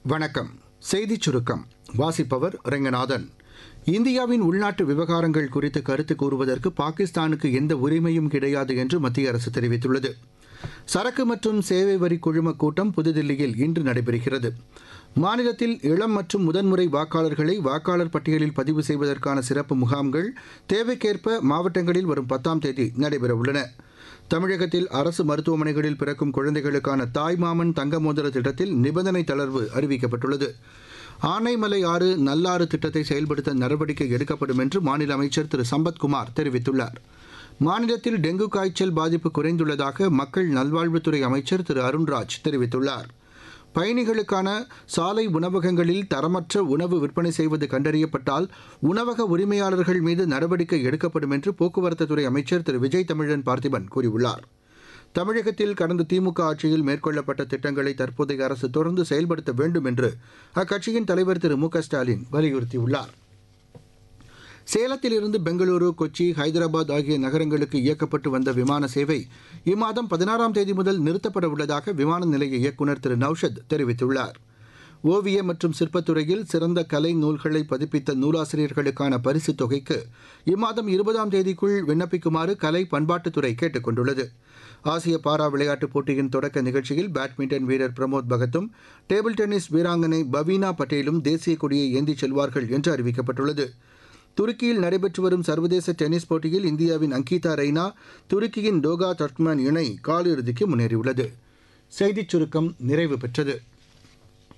வணக்கம் செய்திச் சுருக்கம் வாசிப்பவர் ரெங்கநாதன் இந்தியாவின் உள்நாட்டு விவகாரங்கள் குறித்து கருத்து கூறுவதற்கு பாகிஸ்தானுக்கு எந்த உரிமையும் கிடையாது என்று மத்திய அரசு தெரிவித்துள்ளது சரக்கு மற்றும் சேவை வரி குழும கூட்டம் புதுதில்லியில் இன்று நடைபெறுகிறது மாநிலத்தில் இளம் மற்றும் முதன்முறை வாக்காளர்களை வாக்காளர் பட்டியலில் பதிவு செய்வதற்கான சிறப்பு முகாம்கள் தேவைக்கேற்ப மாவட்டங்களில் வரும் பத்தாம் தேதி நடைபெறவுள்ளன தமிழகத்தில் அரசு மருத்துவமனைகளில் பிறக்கும் குழந்தைகளுக்கான தாய்மாமன் தங்க மோதிர திட்டத்தில் நிபந்தனை தளர்வு அறிவிக்கப்பட்டுள்ளது ஆனைமலை ஆறு நல்லாறு திட்டத்தை செயல்படுத்த நடவடிக்கை எடுக்கப்படும் என்று மாநில அமைச்சர் திரு சம்பத்குமார் தெரிவித்துள்ளார் மாநிலத்தில் டெங்கு காய்ச்சல் பாதிப்பு குறைந்துள்ளதாக மக்கள் நல்வாழ்வுத்துறை அமைச்சர் திரு அருண்ராஜ் தெரிவித்துள்ளார் பயணிகளுக்கான சாலை உணவகங்களில் தரமற்ற உணவு விற்பனை செய்வது கண்டறியப்பட்டால் உணவக உரிமையாளர்கள் மீது நடவடிக்கை எடுக்கப்படும் என்று போக்குவரத்துத்துறை அமைச்சர் திரு விஜய் தமிழன் பார்த்திபன் கூறியுள்ளார் தமிழகத்தில் கடந்த திமுக ஆட்சியில் மேற்கொள்ளப்பட்ட திட்டங்களை தற்போதைய அரசு தொடர்ந்து செயல்படுத்த வேண்டும் என்று அக்கட்சியின் தலைவர் திரு மு க ஸ்டாலின் வலியுறுத்தியுள்ளார் சேலத்திலிருந்து பெங்களூரு கொச்சி ஹைதராபாத் ஆகிய நகரங்களுக்கு இயக்கப்பட்டு வந்த விமான சேவை இம்மாதம் பதினாறாம் தேதி முதல் நிறுத்தப்பட உள்ளதாக விமான நிலைய இயக்குநர் திரு நௌஷத் தெரிவித்துள்ளார் ஓவிய மற்றும் சிற்பத்துறையில் சிறந்த கலை நூல்களை பதிப்பித்த நூலாசிரியர்களுக்கான பரிசுத் தொகைக்கு இம்மாதம் இருபதாம் தேதிக்குள் விண்ணப்பிக்குமாறு கலை பண்பாட்டுத்துறை கேட்டுக் கொண்டுள்ளது ஆசிய பாரா விளையாட்டுப் போட்டியின் தொடக்க நிகழ்ச்சியில் பேட்மிண்டன் வீரர் பிரமோத் பகத்தும் டேபிள் டென்னிஸ் வீராங்கனை பவீனா பட்டேலும் தேசிய கொடியை ஏந்திச் செல்வார்கள் என்று அறிவிக்கப்பட்டுள்ளது துருக்கியில் நடைபெற்று வரும் சர்வதேச டென்னிஸ் போட்டியில் இந்தியாவின் அங்கிதா ரெய்னா துருக்கியின் டோகா தட்மன் இணை காலிறுதிக்கு முன்னேறியுள்ளது செய்திச் சுருக்கம் நிறைவு பெற்றது